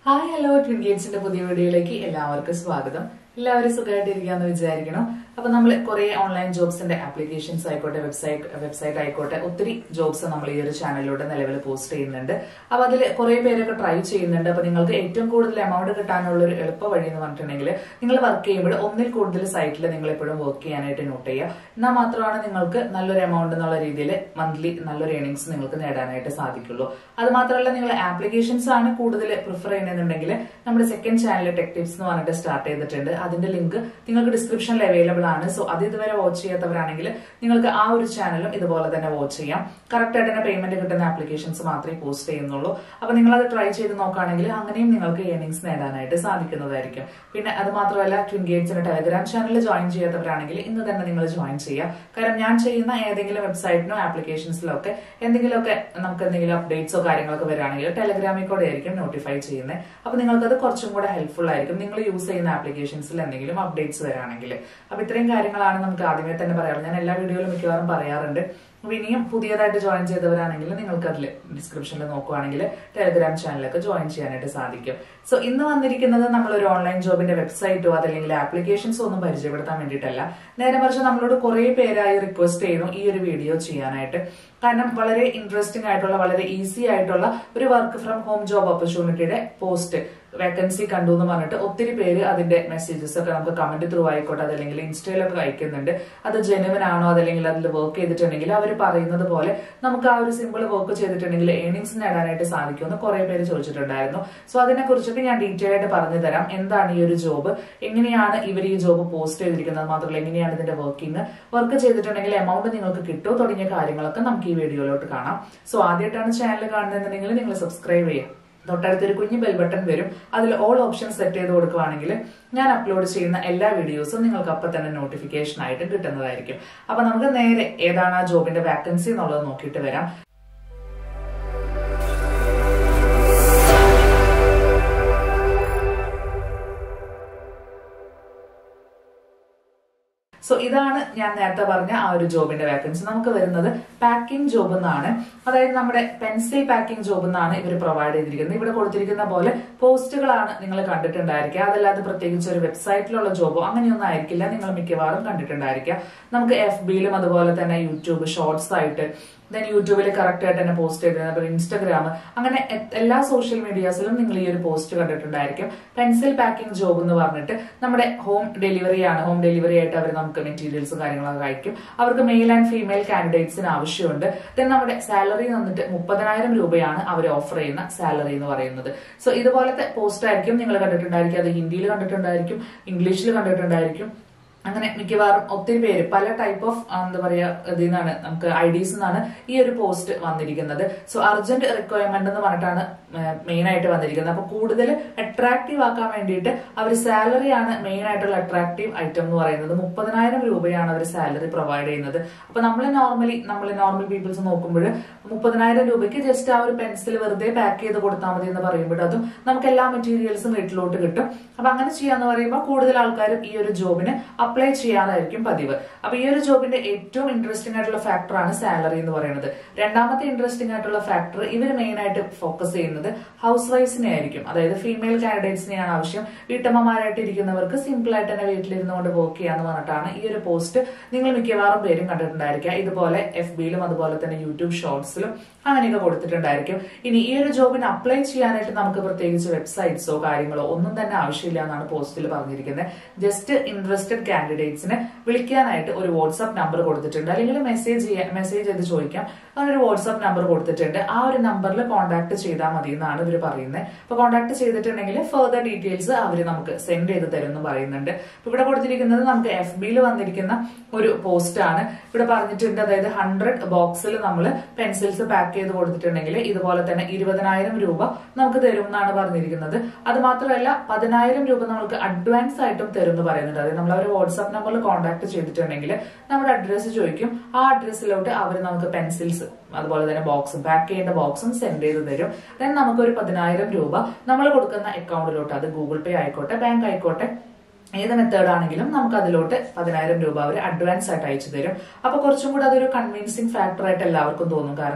hi hello twin ഗേറ്റ്സിന്റെ പുതിയ വീഡിയോയിലേക്ക് എല്ലാവർക്കും സ്വാഗതം എല്ലാവരും സുഖമായിട്ടിരിക്കാന്ന് വിചാരിക്കണം അപ്പൊ നമ്മൾ കുറെ ഓൺലൈൻ ജോബ്സിന്റെ ആപ്ലിക്കേഷൻസ് ആയിക്കോട്ടെ വെബ്സൈറ്റ് വെബ്സൈറ്റ് ആയിക്കോട്ടെ ഒത്തിരി ജോബ്സ് നമ്മൾ ഈ ഒരു ചാനലിലൂടെ നിലവിൽ പോസ്റ്റ് ചെയ്യുന്നുണ്ട് അപ്പൊ അതിൽ കുറെ പേരൊക്കെ ട്രൈ ചെയ്യുന്നുണ്ട് അപ്പൊ നിങ്ങൾക്ക് ഏറ്റവും കൂടുതൽ എമൗണ്ട് കിട്ടാനുള്ള ഒരു എളുപ്പ വഴി എന്ന് പറഞ്ഞിട്ടുണ്ടെങ്കിൽ നിങ്ങൾ വർക്ക് ചെയ്യുമ്പോൾ ഒന്നിൽ കൂടുതൽ സൈറ്റിൽ നിങ്ങൾ എപ്പോഴും വർക്ക് ചെയ്യാനായിട്ട് നോട്ട് ചെയ്യുക എന്നാൽ മാത്രമാണ് നിങ്ങൾക്ക് നല്ലൊരു എമൗണ്ട് എന്നുള്ള രീതിയിൽ മന്ത്ലി നല്ലൊരു ഏണിങ്സ് നിങ്ങൾക്ക് നേടാനായിട്ട് സാധിക്കുള്ളൂ അത് മാത്രമല്ല നിങ്ങൾ ആപ്ലിക്കേഷൻസ് ആണ് കൂടുതൽ പ്രിഫർ ചെയ്യുന്നുണ്ടെങ്കിൽ നമ്മുടെ സെക്കൻഡ് ചാനൽ ടെക് ടിപ്സ് എന്ന് പറഞ്ഞിട്ട് സ്റ്റാർട്ട് ചെയ്തിട്ടുണ്ട് അതിന്റെ ലിങ്ക് നിങ്ങൾക്ക് ഡിസ്ക്രിപ്ഷനിൽ അവൈലബിൾ ആണ് സോ അത് ഇതുവരെ വാച്ച് ചെയ്യാത്തവരാണെങ്കിൽ നിങ്ങൾക്ക് ആ ഒരു ചാനലും ഇതുപോലെ തന്നെ വാച്ച് ചെയ്യാം കറക്റ്റ് ആയിട്ട് തന്നെ പേയ്മെന്റ് കിട്ടുന്ന ആപ്ലിക്കേഷൻസ് മാത്രമേ പോസ്റ്റ് ചെയ്യുന്നുള്ളൂ അപ്പൊ നിങ്ങൾ അത് ട്രൈ ചെയ്ത് നോക്കുകയാണെങ്കിൽ അങ്ങനെയും നിങ്ങൾക്ക് ഏണിങ്സ് നേടാനായിട്ട് സാധിക്കുന്നതായിരിക്കും പിന്നെ അത് മാത്രമല്ല ട്വിൻ ഗേറ്റ്സിന്റെ ടെലഗ്രാം ചാനൽ ജോയിൻ ചെയ്യാത്തവരാണെങ്കിൽ ഇന്ന് തന്നെ നിങ്ങൾ ജോയിൻ ചെയ്യുക കാരണം ഞാൻ ചെയ്യുന്ന ഏതെങ്കിലും വെബ്സൈറ്റിനോ ആപ്ലിക്കേഷൻസിലോ ഒക്കെ എന്തെങ്കിലുമൊക്കെ നമുക്ക് എന്തെങ്കിലും അപ്ഡേറ്റ്സോ കാര്യങ്ങളൊക്കെ വരികയാണെങ്കിൽ ടെലഗ്രാമിൽ കൂടെ ആയിരിക്കും നോട്ടിഫൈ ചെയ്യുന്നത് അപ്പൊ നിങ്ങൾക്കത് കുറച്ചും കൂടെ ഹെൽപ്ഫുൾ ആയിരിക്കും നിങ്ങൾ യൂസ് ചെയ്യുന്ന ആപ്ലിക്കേഷൻസിൽ എന്തെങ്കിലും അപ്ഡേറ്റ്സ് വരാണെങ്കിൽ അപ്പൊ ഇത്രയും കാര്യങ്ങളാണ് നമുക്ക് ആദ്യമേ തന്നെ പറയാറുള്ളത് ഞാൻ എല്ലാ വീഡിയോയിലും മിക്കവാറും പറയാറുണ്ട് അപ്പൊ ഇനിയും പുതിയതായിട്ട് ജോയിൻ ചെയ്തവരാണെങ്കിൽ നിങ്ങൾക്ക് അതിൽ ഡിസ്ക്രിപ്ഷനിൽ നോക്കുവാണെങ്കിൽ ടെലഗ്രാം ചാനലൊക്കെ ജോയിൻ ചെയ്യാനായിട്ട് സാധിക്കും സോ ഇന്ന് വന്നിരിക്കുന്നത് നമ്മൾ ഒരു ഓൺലൈൻ ജോബിന്റെ വെബ്സൈറ്റോ അതല്ലെങ്കിൽ ആപ്ലിക്കേഷൻസോ ഒന്നും പരിചയപ്പെടുത്താൻ വേണ്ടിയിട്ടല്ല നേരെ മറിച്ച് നമ്മളോട് കുറെ പേരായി റിക്വസ്റ്റ് ചെയ്യുന്നു ഈ ഒരു വീഡിയോ ചെയ്യാനായിട്ട് കാരണം വളരെ ഇൻട്രസ്റ്റിംഗ് ആയിട്ടുള്ള വളരെ ഈസി ആയിട്ടുള്ള ഒരു വർക്ക് ഫ്രം ഹോം ജോബ് ഓപ്പർച്യൂണിറ്റിയുടെ പോസ്റ്റ് വേക്കൻസി കണ്ടു എന്ന് പറഞ്ഞിട്ട് ഒത്തിരി പേര് അതിന്റെ മെസ്സേജസ് ഒക്കെ നമുക്ക് കമന്റ് ത്രൂ ആയിക്കോട്ടെ അതല്ലെങ്കിൽ ഇൻസ്റ്റയിലൊക്കെ അയക്കുന്നുണ്ട് അത് ജെനുവൻ ആണോ അതല്ലെങ്കിൽ അതിൽ വർക്ക് ചെയ്തിട്ടുണ്ടെങ്കിൽ അവർ പറയുന്നത് പോലെ നമുക്ക് ആ ഒരു സിമ്പിൾ വർക്ക് ചെയ്തിട്ടുണ്ടെങ്കിൽ ഏണിങ്സ് നേടാനായിട്ട് സാധിക്കുമെന്ന് കുറെ പേര് ചോദിച്ചിട്ടുണ്ടായിരുന്നു സോ അതിനെ കുറിച്ചൊക്കെ ഞാൻ ഡീറ്റെയിൽ ആയിട്ട് പറഞ്ഞു തരാം എന്താണ് ഈ ഒരു ജോബ് എങ്ങനെയാണ് ഇവർ ഈ ജോബ് പോസ്റ്റ് ചെയ്തിരിക്കുന്നത് മാത്രമല്ല എങ്ങനെയാണ് ഇതിന്റെ വർക്കിംഗ് വർക്ക് ചെയ്തിട്ടുണ്ടെങ്കിൽ എമൗണ്ട് നിങ്ങൾക്ക് കിട്ടുമോ തുടങ്ങിയ കാര്യങ്ങളൊക്കെ നമുക്ക് ഈ വീഡിയോയിലോട്ട് കാണാം സോ ആദ്യമായിട്ടാണ് ചാനൽ കാണുന്നതെന്നുണ്ടെങ്കിൽ നിങ്ങൾ സബ്സ്ക്രൈബ് ചെയ്യാം തൊട്ടടുത്തൊരു കുഞ്ഞു ബെൽ ബട്ടൺ വരും അതിൽ ഓൾ ഓപ്ഷൻ സെറ്റ് ചെയ്ത് കൊടുക്കുവാണെങ്കിൽ ഞാൻ അപ്ലോഡ് ചെയ്യുന്ന എല്ലാ വീഡിയോസും നിങ്ങൾക്ക് അപ്പം തന്നെ നോട്ടിഫിക്കേഷൻ ആയിട്ട് കിട്ടുന്നതായിരിക്കും അപ്പൊ നമുക്ക് നേരെ ഏതാണ് ആ ജോബിന്റെ വാക്കൻസി എന്നുള്ളത് നോക്കിയിട്ട് വരാം സോ ഇതാണ് ഞാൻ നേരത്തെ പറഞ്ഞ ആ ഒരു ജോബിന്റെ വാക്കൻസി നമുക്ക് വരുന്നത് പാക്കിംഗ് ജോബ് എന്നാണ് അതായത് നമ്മുടെ പെൻസിൽ പാക്കിംഗ് ജോബ് എന്നാണ് ഇവർ പ്രൊവൈഡ് ചെയ്തിരിക്കുന്നത് ഇവിടെ കൊടുത്തിരിക്കുന്ന പോലെ പോസ്റ്റുകളാണ് നിങ്ങൾ കണ്ടിട്ടുണ്ടായിരിക്കുക അതല്ലാതെ പ്രത്യേകിച്ച് ഒരു വെബ്സൈറ്റിലുള്ള ജോബോ അങ്ങനെയൊന്നും ആയിരിക്കില്ല നിങ്ങൾ മിക്കവാറും കണ്ടിട്ടുണ്ടായിരിക്കുക നമുക്ക് എഫ് ബിയിലും അതുപോലെ തന്നെ യൂട്യൂബ് ഷോർട്സ് ആയിട്ട് ദെൻ യൂട്യൂബിൽ കറക്റ്റ് ആയിട്ട് തന്നെ പോസ്റ്റ് ചെയ്തത് ഇൻസ്റ്റാഗ്രാം അങ്ങനെ എല്ലാ സോഷ്യൽ മീഡിയാസിലും നിങ്ങൾ ഈ ഒരു പോസ്റ്റ് കണ്ടിട്ടുണ്ടായിരിക്കും പെൻസിൽ പാക്കിംഗ് ജോബ് എന്ന് പറഞ്ഞിട്ട് നമ്മുടെ ഹോം ഡെലിവറി ആണ് ഹോം ഡെലിവറി ആയിട്ട് അവർ നമുക്ക് മെറ്റീരിയൽസ് കാര്യങ്ങളൊക്കെ അയക്കും അവർക്ക് മെയിൽ ആൻഡ് ഫീമെയിൽ കാൻഡിഡേറ്റ്സിന് ആവശ്യമുണ്ട് ദെൻ നമ്മുടെ സാലറി വന്നിട്ട് മുപ്പതിനായിരം രൂപയാണ് അവർ ഓഫർ ചെയ്യുന്ന സാലറി എന്ന് പറയുന്നത് സോ ഇതുപോലത്തെ പോസ്റ്റ് ആയിരിക്കും നിങ്ങൾ കണ്ടിട്ടുണ്ടായിരിക്കും അത് ഹിന്ദിയിൽ കണ്ടിട്ടുണ്ടായിരിക്കും ഇംഗ്ലീഷിൽ കണ്ടിട്ടുണ്ടായിരിക്കും അങ്ങനെ മിക്കവാറും ഒത്തിരി പേര് പല ടൈപ്പ് ഓഫ് എന്താ പറയാ ഇതിൽ നിന്നാണ് നമുക്ക് ഐ ഡീസ് നിന്നാണ് ഈ ഒരു പോസ്റ്റ് വന്നിരിക്കുന്നത് സോ അർജന്റ് റിക്വയർമെന്റ് എന്ന് പറഞ്ഞിട്ടാണ് മെയിൻ ആയിട്ട് വന്നിരിക്കുന്നത് അപ്പൊ കൂടുതൽ അട്രാക്റ്റീവ് ആക്കാൻ വേണ്ടിയിട്ട് അവർ സാലറി ആണ് മെയിൻ ആയിട്ടുള്ള അട്രാക്റ്റീവ് ഐറ്റം എന്ന് പറയുന്നത് മുപ്പതിനായിരം രൂപയാണ് അവർ സാലറി പ്രൊവൈഡ് ചെയ്യുന്നത് അപ്പൊ നമ്മൾ നോർമലി നമ്മൾ നോർമൽ പീപ്പിൾസ് നോക്കുമ്പോൾ മുപ്പതിനായിരം രൂപയ്ക്ക് ജസ്റ്റ് ആ ഒരു പെൻസിൽ വെറുതെ പാക്ക് ചെയ്ത് കൊടുത്താൽ മതി എന്ന് പറയുമ്പോൾ അതും നമുക്ക് എല്ലാ മെറ്റീരിയൽസും വീട്ടിലോട്ട് കിട്ടും അപ്പൊ അങ്ങനെ ചെയ്യാന്ന് പറയുമ്പോൾ കൂടുതൽ ആൾക്കാരും ഈ ഒരു ജോബിന് അപ്ലൈ ചെയ്യാനായിരിക്കും പതിവ് അപ്പൊ ഈ ഒരു ജോബിന്റെ ഏറ്റവും ഇൻട്രസ്റ്റിംഗ് ആയിട്ടുള്ള ഫാക്ടറാണ് സാലറി എന്ന് പറയുന്നത് രണ്ടാമത്തെ ഇൻട്രസ്റ്റിംഗ് ആയിട്ടുള്ള ഫാക്ടർ ഇവർ മെയിൻ ആയിട്ട് ഫോക്കസ് ചെയ്യുന്നത് ഹൗസ് വൈഫ്സിനെ ആയിരിക്കും അതായത് ഫീമെയിൽ കാൻഡിഡേറ്റ്സിനെയാണ് ആവശ്യം വീട്ടമ്മമാരായിട്ട് ഇരിക്കുന്നവർക്ക് സിമ്പിൾ ആയിട്ട് തന്നെ വീട്ടിലിരുന്നുകൊണ്ട് വർക്ക് ചെയ്യാന്ന് പറഞ്ഞിട്ടാണ് ഈ ഒരു പോസ്റ്റ് നിങ്ങൾ മിക്കവാറും പേരും കണ്ടിട്ടുണ്ടായിരിക്കുക ഇതുപോലെ എഫ് ബിയിലും അതുപോലെ തന്നെ യൂട്യൂബ് ഷോർട്സിലും അങ്ങനെയൊക്കെ കൊടുത്തിട്ടുണ്ടായിരിക്കും ഇനി ഈ ഒരു ജോബിന് അപ്ലൈ ചെയ്യാനായിട്ട് നമുക്ക് പ്രത്യേകിച്ച് വെബ്സൈറ്റ്സോ കാര്യങ്ങളോ ഒന്നും തന്നെ ആവശ്യമില്ല എന്നാണ് പോസ്റ്റിൽ പറഞ്ഞിരിക്കുന്നത് ജസ്റ്റ് ഇൻട്രസ്റ്റഡ് കാൻഡിഡേറ്റ്സിന് വിളിക്കാനായിട്ട് ഒരു വാട്സ്ആപ്പ് നമ്പർ കൊടുത്തിട്ടുണ്ട് അല്ലെങ്കിൽ മെസ്സേജ് ചെയ്യാൻ മെസ്സേജ് ചെയ്ത് ചോദിക്കാം അങ്ങനെ ഒരു വാട്സ്ആപ്പ് നമ്പർ കൊടുത്തിട്ടുണ്ട് ആ ഒരു നമ്പറിൽ കോൺടാക്ട് ചെയ്താൽ മതി എന്നാണ് ഇവർ പറയുന്നത് അപ്പൊ കോൺടാക്ട് ചെയ്തിട്ടുണ്ടെങ്കിൽ ഫെർദർ ഡീറ്റെയിൽസ് അവർ നമുക്ക് സെൻഡ് ചെയ്ത് തരും എന്ന് പറയുന്നുണ്ട് അപ്പൊ ഇവിടെ കൊടുത്തിരിക്കുന്നത് നമുക്ക് എഫ് ബിയിൽ വന്നിരിക്കുന്ന ഒരു പോസ്റ്റ് ആണ് ഇവിടെ പറഞ്ഞിട്ടുണ്ട് അതായത് ഹൺഡ്രഡ് ബോക്സിൽ നമ്മൾ പെൻസിൽസ് പാക്ക് ചെയ്ത് കൊടുത്തിട്ടുണ്ടെങ്കിൽ ഇതുപോലെ തന്നെ ഇരുപതിനായിരം രൂപ നമുക്ക് തരും എന്നാണ് പറഞ്ഞിരിക്കുന്നത് അത് മാത്രമല്ല പതിനായിരം രൂപ നമുക്ക് അഡ്വാൻസ് ആയിട്ടും തരും എന്ന് പറയുന്നുണ്ട് അതായത് നമ്മൾ അവർ വാട്സ്ആപ്പ് നമ്പറിൽ കോൺടാക്ട് ചെയ്തിട്ടുണ്ടെങ്കിൽ നമ്മുടെ അഡ്രസ്സ് ചോദിക്കും ആ അഡ്രസ്സിലോട്ട് അവർ നമുക്ക് പെൻസിൽസ് അതുപോലെ തന്നെ ബോക്സും പാക്ക് ചെയ്യേണ്ട ബോക്സും സെൻഡ് ചെയ്ത് തരും ദെൻ നമുക്കൊരു പതിനായിരം രൂപ നമ്മൾ കൊടുക്കുന്ന അക്കൗണ്ടിലോട്ട് അത് ഗൂഗിൾ പേ ആയിക്കോട്ടെ ബാങ്ക് ആയിക്കോട്ടെ ഏത് മെത്തേഡ് ആണെങ്കിലും നമുക്ക് അതിലോട്ട് പതിനായിരം രൂപ അവർ അഡ്വാൻസ് ആയിട്ട് അയച്ചു തരും അപ്പൊ കുറച്ചും കൂടെ അതൊരു കൺവിൻസിങ് ഫാക്ടർ ആയിട്ട് എല്ലാവർക്കും തോന്നും കാരണം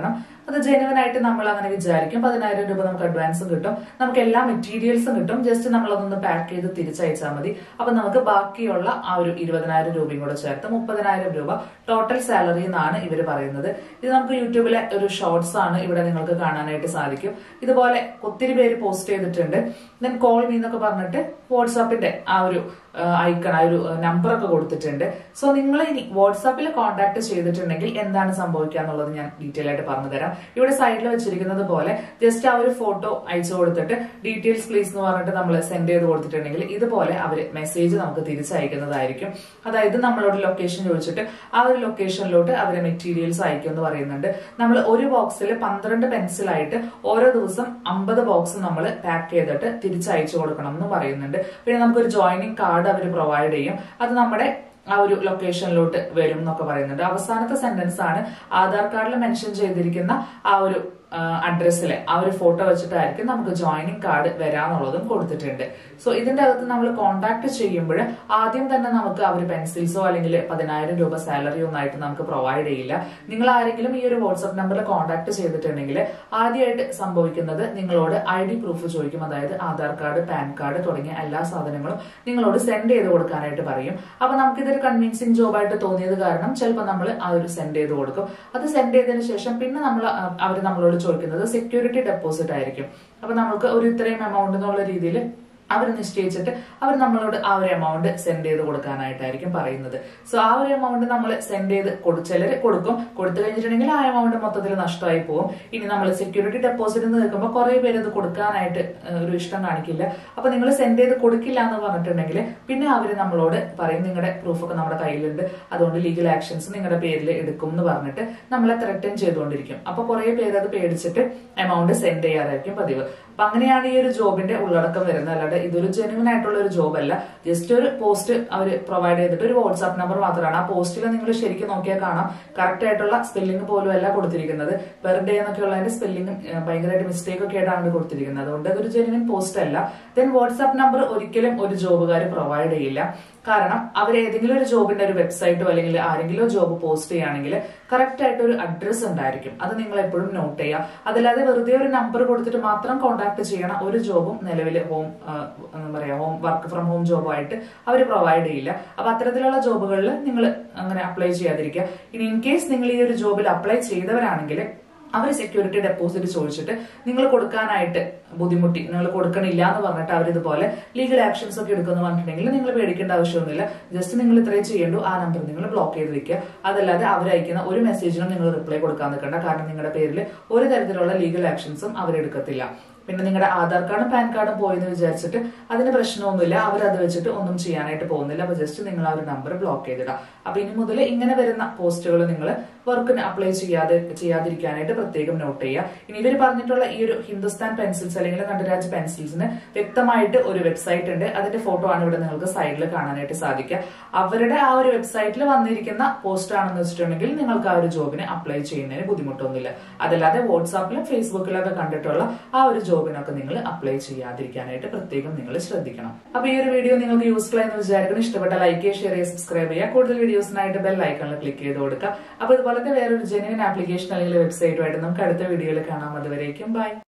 അത് ജെനുവൻ ആയിട്ട് നമ്മൾ അങ്ങനെ വിചാരിക്കും പതിനായിരം രൂപ നമുക്ക് അഡ്വാൻസും കിട്ടും നമുക്ക് എല്ലാ മെറ്റീരിയൽസും കിട്ടും ജസ്റ്റ് നമ്മൾ അതൊന്ന് പാക്ക് ചെയ്ത് തിരിച്ചയച്ചാൽ മതി അപ്പൊ നമുക്ക് ബാക്കിയുള്ള ആ ഒരു ഇരുപതിനായിരം രൂപയും കൂടെ ചേർത്ത് മുപ്പതിനായിരം രൂപ ടോട്ടൽ സാലറി എന്നാണ് ഇവർ പറയുന്നത് ഇത് നമുക്ക് യൂട്യൂബിലെ ഒരു ഷോർട്സ് ആണ് ഇവിടെ നിങ്ങൾക്ക് കാണാനായിട്ട് സാധിക്കും ഇതുപോലെ ഒത്തിരി പേര് പോസ്റ്റ് ചെയ്തിട്ടുണ്ട് ദെൻ കോൾ മീ എന്നൊക്കെ പറഞ്ഞിട്ട് വാട്സാപ്പിന്റെ ആ ഒരു ഐക്കൺ ആ ഒരു നമ്പർ ഒക്കെ കൊടുത്തിട്ടുണ്ട് സോ നിങ്ങൾ ഇനി വാട്സാപ്പിൽ കോൺടാക്ട് ചെയ്തിട്ടുണ്ടെങ്കിൽ എന്താണ് സംഭവിക്കുക എന്നുള്ളത് ഞാൻ ഡീറ്റെയിൽ ആയിട്ട് പറഞ്ഞു തരാം ഇവിടെ സൈഡിൽ വെച്ചിരിക്കുന്നത് പോലെ ജസ്റ്റ് ആ ഒരു ഫോട്ടോ അയച്ചു കൊടുത്തിട്ട് ഡീറ്റെയിൽസ് പ്ലീസ് എന്ന് പറഞ്ഞിട്ട് നമ്മൾ സെൻഡ് ചെയ്ത് കൊടുത്തിട്ടുണ്ടെങ്കിൽ ഇതുപോലെ അവർ മെസ്സേജ് നമുക്ക് തിരിച്ചയക്കുന്നതായിരിക്കും അതായത് നമ്മളോട് ലൊക്കേഷൻ ചോദിച്ചിട്ട് ആ ഒരു ലൊക്കേഷനിലോട്ട് അവർ മെറ്റീരിയൽസ് അയക്കും എന്ന് പറയുന്നുണ്ട് നമ്മൾ ഒരു ബോക്സിൽ പന്ത്രണ്ട് പെൻസിലായിട്ട് ഓരോ ദിവസം അമ്പത് ബോക്സ് നമ്മൾ പാക്ക് ചെയ്തിട്ട് തിരിച്ചയച്ചു കൊടുക്കണം എന്ന് പറയുന്നുണ്ട് പിന്നെ നമുക്കൊരു ജോയിനിങ് കാർഡ് അവർ പ്രൊവൈഡ് ചെയ്യും അത് നമ്മുടെ ആ ഒരു ലൊക്കേഷനിലോട്ട് വരും എന്നൊക്കെ പറയുന്നുണ്ട് അവസാനത്തെ സെന്റൻസ് ആണ് ആധാർ കാർഡിൽ മെൻഷൻ ചെയ്തിരിക്കുന്ന ആ ഒരു അഡ്രസ്സിലെ ആ ഒരു ഫോട്ടോ വെച്ചിട്ടായിരിക്കും നമുക്ക് ജോയിനിങ് കാർഡ് വരാന്നുള്ളതും കൊടുത്തിട്ടുണ്ട് സോ ഇതിന്റെ അകത്ത് നമ്മൾ കോൺടാക്ട് ചെയ്യുമ്പോൾ ആദ്യം തന്നെ നമുക്ക് അവർ പെൻസിൽസോ അല്ലെങ്കിൽ പതിനായിരം രൂപ സാലറി ഒന്നായിട്ട് നമുക്ക് പ്രൊവൈഡ് ചെയ്യില്ല നിങ്ങൾ ആരെങ്കിലും ഈ ഒരു വാട്സ്ആപ്പ് നമ്പറിൽ കോൺടാക്ട് ചെയ്തിട്ടുണ്ടെങ്കിൽ ആദ്യമായിട്ട് സംഭവിക്കുന്നത് നിങ്ങളോട് ഐ ഡി പ്രൂഫ് ചോദിക്കും അതായത് ആധാർ കാർഡ് പാൻ കാർഡ് തുടങ്ങിയ എല്ലാ സാധനങ്ങളും നിങ്ങളോട് സെൻഡ് ചെയ്ത് കൊടുക്കാനായിട്ട് പറയും അപ്പൊ നമുക്കിതൊരു കൺവിൻസിങ് ജോബായിട്ട് തോന്നിയത് കാരണം ചിലപ്പോൾ നമ്മൾ ആ ഒരു സെൻഡ് ചെയ്ത് കൊടുക്കും അത് സെൻഡ് ചെയ്തതിന് ശേഷം പിന്നെ നമ്മൾ അവർ നമ്മളോട് ചോദിക്കുന്നത് സെക്യൂരിറ്റി ഡെപ്പോസിറ്റ് ആയിരിക്കും അപ്പൊ നമുക്ക് ഒരു ഇത്രയും എമൗണ്ട് എന്നുള്ള രീതിയിൽ അവർ നിശ്ചയിച്ചിട്ട് അവർ നമ്മളോട് ആ ഒരു എമൗണ്ട് സെൻഡ് ചെയ്ത് കൊടുക്കാനായിട്ടായിരിക്കും പറയുന്നത് സോ ആ ഒരു എമൗണ്ട് നമ്മൾ സെൻഡ് ചെയ്ത് കൊടു ചിലർ കൊടുക്കും കൊടുത്തു കഴിഞ്ഞിട്ടുണ്ടെങ്കിൽ ആ എമൗണ്ട് മൊത്തത്തിൽ നഷ്ടമായി പോകും ഇനി നമ്മൾ സെക്യൂരിറ്റി ഡെപ്പോസിറ്റ് നിൽക്കുമ്പോൾ കുറെ പേര് ഇത് കൊടുക്കാനായിട്ട് ഒരു ഇഷ്ടം കാണിക്കില്ല അപ്പൊ നിങ്ങൾ സെൻഡ് ചെയ്ത് കൊടുക്കില്ല എന്ന് പറഞ്ഞിട്ടുണ്ടെങ്കിൽ പിന്നെ അവർ നമ്മളോട് പറയും നിങ്ങളുടെ പ്രൂഫൊക്കെ നമ്മുടെ കയ്യിലുണ്ട് അതുകൊണ്ട് ലീഗൽ ആക്ഷൻസ് നിങ്ങളുടെ പേരിൽ എടുക്കും എന്ന് പറഞ്ഞിട്ട് നമ്മളെ ത്രെറ്റൻ ചെയ്തുകൊണ്ടിരിക്കും അപ്പൊ കുറെ പേര് അത് പേടിച്ചിട്ട് എമൗണ്ട് സെൻഡ് ചെയ്യാറായിരിക്കും പതിവ് അപ്പൊ അങ്ങനെയാണ് ഈ ഒരു ജോബിന്റെ ഉള്ളടക്കം വരുന്നത് അല്ലാതെ ഇതൊരു ജെനുവൻ ആയിട്ടുള്ള ഒരു ജോബ് അല്ല ജസ്റ്റ് ഒരു പോസ്റ്റ് അവർ പ്രൊവൈഡ് ചെയ്തിട്ട് ഒരു വാട്സ്ആപ്പ് നമ്പർ മാത്രമാണ് ആ പോസ്റ്റിൽ നിങ്ങൾ ശരിക്കും നോക്കിയാൽ കാണാം കറക്റ്റ് ആയിട്ടുള്ള സ്പെല്ലിംഗ് പോലും അല്ല കൊടുത്തിരിക്കുന്നത് പെർ ഡേ എന്നൊക്കെ ഉള്ളതിന്റെ സ്പെല്ലിംഗ് ഭയങ്കരമായിട്ട് മിസ്റ്റേക്ക് ഒക്കെ ആയിട്ടാണ് കൊടുത്തിരിക്കുന്നത് അതുകൊണ്ട് അതൊരു ജെനുവൻ പോസ്റ്റ് അല്ല ദെൻ വാട്സ്ആപ്പ് നമ്പർ ഒരിക്കലും ഒരു ജോബുകാർ പ്രൊവൈഡ് ചെയ്യില്ല കാരണം അവർ ഏതെങ്കിലും ഒരു ജോബിന്റെ ഒരു വെബ്സൈറ്റോ അല്ലെങ്കിൽ ആരെങ്കിലും ജോബ് പോസ്റ്റ് ചെയ്യുകയാണെങ്കിൽ കറക്റ്റ് ആയിട്ട് ഒരു അഡ്രസ് ഉണ്ടായിരിക്കും അത് നിങ്ങൾ എപ്പോഴും നോട്ട് ചെയ്യുക അതല്ലാതെ വെറുതെ ഒരു നമ്പർ കൊടുത്തിട്ട് മാത്രം കോൺടാക്ട് ചെയ്യണ ഒരു ജോബും നിലവിൽ ഹോം എന്താ പറയാ ഹോം വർക്ക് ഫ്രം ഹോം ജോബായിട്ട് അവർ പ്രൊവൈഡ് ചെയ്യില്ല അപ്പൊ അത്തരത്തിലുള്ള ജോബുകളിൽ നിങ്ങൾ അങ്ങനെ അപ്ലൈ ചെയ്യാതിരിക്കുക ഇനി ഇൻ കേസ് നിങ്ങൾ ഈ ഒരു ജോബിൽ അപ്ലൈ ചെയ്തവരാണെങ്കിൽ അവർ സെക്യൂരിറ്റി ഡെപ്പോസിറ്റ് ചോദിച്ചിട്ട് നിങ്ങൾ കൊടുക്കാനായിട്ട് ബുദ്ധിമുട്ടി നിങ്ങൾ കൊടുക്കണില്ല എന്ന് പറഞ്ഞിട്ട് അവർ ഇതുപോലെ ലീഗൽ ആക്ഷൻസ് ഒക്കെ എടുക്കുമെന്ന് പറഞ്ഞിട്ടുണ്ടെങ്കിൽ നിങ്ങൾ പേടിക്കേണ്ട ആവശ്യമൊന്നുമില്ല ജസ്റ്റ് നിങ്ങൾ ഇത്രയും ചെയ്യേണ്ടു ആ നമ്പർ നിങ്ങൾ ബ്ലോക്ക് ചെയ്ത് വെക്കുക അതല്ലാതെ അവർ അയക്കുന്ന ഒരു മെസ്സേജിനും നിങ്ങൾ റിപ്ലൈ കൊടുക്കാൻ നിൽക്കണ്ട കാരണം നിങ്ങളുടെ പേരിൽ ഒരു തരത്തിലുള്ള ലീഗൽ ആക്ഷൻസും അവരെടുക്കത്തില്ല പിന്നെ നിങ്ങളുടെ ആധാർ കാർഡും പാൻ കാർഡും പോയെന്ന് വിചാരിച്ചിട്ട് അതിന് പ്രശ്നമൊന്നുമില്ല അവർ അത് വെച്ചിട്ട് ഒന്നും ചെയ്യാനായിട്ട് പോകുന്നില്ല അപ്പൊ ജസ്റ്റ് നിങ്ങൾ ആ ഒരു നമ്പർ ബ്ലോക്ക് ചെയ്തിടാം അപ്പൊ ഇനി മുതൽ ഇങ്ങനെ വരുന്ന പോസ്റ്റുകൾ നിങ്ങൾ വർക്കിന് അപ്ലൈ ചെയ്യാതെ ചെയ്യാതിരിക്കാനായിട്ട് പ്രത്യേകം നോട്ട് ചെയ്യുക ഇനി ഇവർ പറഞ്ഞിട്ടുള്ള ഈ ഒരു ഹിന്ദുസ്ഥാൻ പെൻസിൽസ് അല്ലെങ്കിൽ നടരാജ് പെൻസിൽസിന് വ്യക്തമായിട്ട് ഒരു വെബ്സൈറ്റ് ഉണ്ട് അതിന്റെ ഫോട്ടോ ആണ് ഇവിടെ നിങ്ങൾക്ക് സൈഡിൽ കാണാനായിട്ട് സാധിക്കുക അവരുടെ ആ ഒരു വെബ്സൈറ്റിൽ വന്നിരിക്കുന്ന പോസ്റ്റ് ആണെന്ന് വെച്ചിട്ടുണ്ടെങ്കിൽ നിങ്ങൾക്ക് ആ ഒരു ജോബിന് അപ്ലൈ ചെയ്യുന്നതിന് ബുദ്ധിമുട്ടൊന്നുമില്ല അതല്ലാതെ വാട്സാപ്പിലും ഫേസ്ബുക്കിലും ഒക്കെ കണ്ടിട്ടുള്ള ആ ഒരു ജോബിനൊക്കെ നിങ്ങൾ അപ്ലൈ ചെയ്യാതിരിക്കാനായിട്ട് പ്രത്യേകം നിങ്ങൾ ശ്രദ്ധിക്കണം അപ്പൊ ഈ ഒരു വീഡിയോ നിങ്ങൾക്ക് യൂസ്ഫുൾ ആയെന്ന് വിചാരിക്കണം ഇഷ്ടപ്പെട്ട ലൈക്ക് ചെയ്യുക ഷെയർ ചെയ്യുക സബ്സ്ക്രൈബ് ചെയ്യുക കൂടുതൽ വീഡിയോസിനായിട്ട് ബെൽ ഐക്കണിൽ ക്ലിക്ക് ചെയ്ത് കൊടുക്കുക അപ്പൊ ഇതുപോലത്തെ വേറൊരു ജെനുവിൻ ആപ്ലിക്കേഷൻ അല്ലെങ്കിൽ വെബ്സൈറ്റുമായിട്ട് നമുക്ക് അടുത്ത വീഡിയോയിൽ കാണാം അതുവരേക്കും ബൈ